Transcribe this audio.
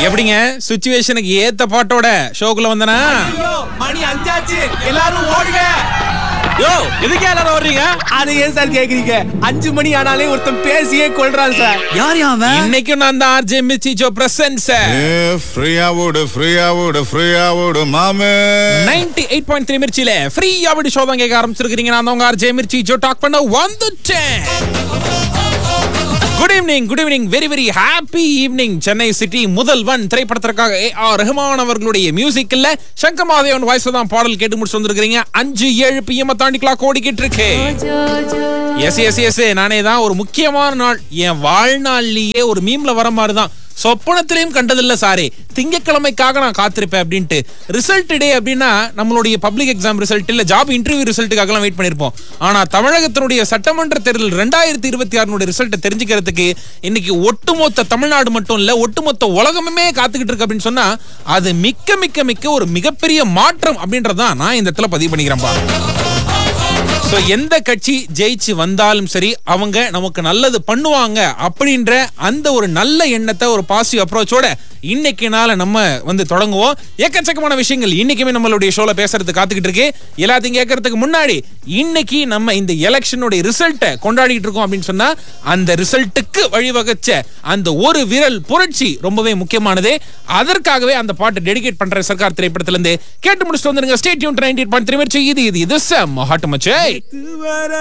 எப்படிங்க சுச்சுவேஷனுக்கு ஏத்த பாட்டோட ஷோக்குள்ள வந்தனா ஐயோ, மணி அஞ்சாச்சு எல்லாரும் ஓடுங்க யோ எதுக்கு எல்லாரும் வர்றீங்க அது ஏன் சார் கேக்குறீங்க அஞ்சு மணி ஆனாலே ஒருத்தன் பேசியே கொள்றான் சார் யார் அவன் இன்னைக்கும் நான் தான் ஆர்ஜே மிர்ச்சிச்சோ பிரசன்ஸ் ஃப்ரீயா ஓடு ஃப்ரீயா ஓடு ஃப்ரீயா ஓடு மாமே நைன்டி எயிட் பாயிண்ட் த்ரீ மிர்ச்சியில ஃப்ரீயா விடு ஷோ தான் கேட்க ஆரம்பிச்சிருக்கீங்க நான் தான் உங்க ஆர்ஜே மிர்ச்சிச்சோ டாக் பண்ண வந்துட்டேன் good evening good evening very very happy evening Chennai city Mudhalvan திரைப்படத்திற்காக ஏ ஆர் ரஹ்மான் அவர்களுடைய மியூசிக்ல சங்கர் மாதேவன் வாய்ஸ் தான் பாடல் கேட்டு முடிச்சு வந்திருக்கீங்க அஞ்சு ஏழு பிஎம் தாண்டி கிளாக் ஓடிக்கிட்டு இருக்கு எஸ் எஸ் எஸ் நானே தான் ஒரு முக்கியமான நாள் என் வாழ்நாள்லயே ஒரு மீம்ல வர மாதிரி தான் சொப்பனத்திலையும் கண்டதில்ல சாரே திங்கக்கிழமைக்காக நான் காத்திருப்பேன் அப்படின்ட்டு ரிசல்ட் டே அப்படின்னா நம்மளுடைய பப்ளிக் எக்ஸாம் ரிசல்ட் இல்ல ஜாப் இன்டர்வியூ ரிசல்ட்டுக்காகலாம் வெயிட் பண்ணிருப்போம் ஆனா தமிழகத்தினுடைய சட்டமன்ற தேர்தல் ரெண்டாயிரத்தி இருபத்தி ஆறுனுடைய ரிசல்ட்டை தெரிஞ்சுக்கிறதுக்கு இன்னைக்கு ஒட்டுமொத்த தமிழ்நாடு மட்டும் இல்ல ஒட்டுமொத்த உலகமே காத்துக்கிட்டு இருக்கு அப்படின்னு சொன்னா அது மிக்க மிக்க மிக்க ஒரு மிகப்பெரிய மாற்றம் அப்படின்றதான் நான் இந்த இடத்துல பதிவு பண்ணிக்கிறேன்ப்பா சோ எந்த கட்சி ஜெயிச்சு வந்தாலும் சரி அவங்க நமக்கு நல்லது பண்ணுவாங்க அப்படின்ற அந்த ஒரு நல்ல எண்ணத்தை ஒரு பாசிட்டிவ் அப்ரோச்சோட இன்னைக்கு நாள நம்ம வந்து தொடங்குவோம் எக்கச்சக்கமான விஷயங்கள் இன்னைக்குமே நம்மளுடைய ஷோல பேசுறதுக்கு காத்துக்கிட்டு இருக்கு எல்லாத்தையும் கேட்கறதுக்கு முன்னாடி இன்னைக்கு நம்ம இந்த எலெக்ஷனுடைய ரிசல்ட்டை கொண்டாடிட்டு இருக்கோம் அப்படின்னு சொன்னா அந்த ரிசல்ட்டுக்கு வழிவகுச்ச அந்த ஒரு விரல் புரட்சி ரொம்பவே முக்கியமானது அதற்காகவே அந்த பாட்டு டெடிகேட் பண்ற சர்க்கார் திரைப்படத்துல இருந்து கேட்டு முடிச்சுட்டு வந்துருங்க ஸ்டேட் யூன் நைன்டி பாயிண்ட் த்ரீ இது இது இது செம்ம ஹாட்டு மச்சை வர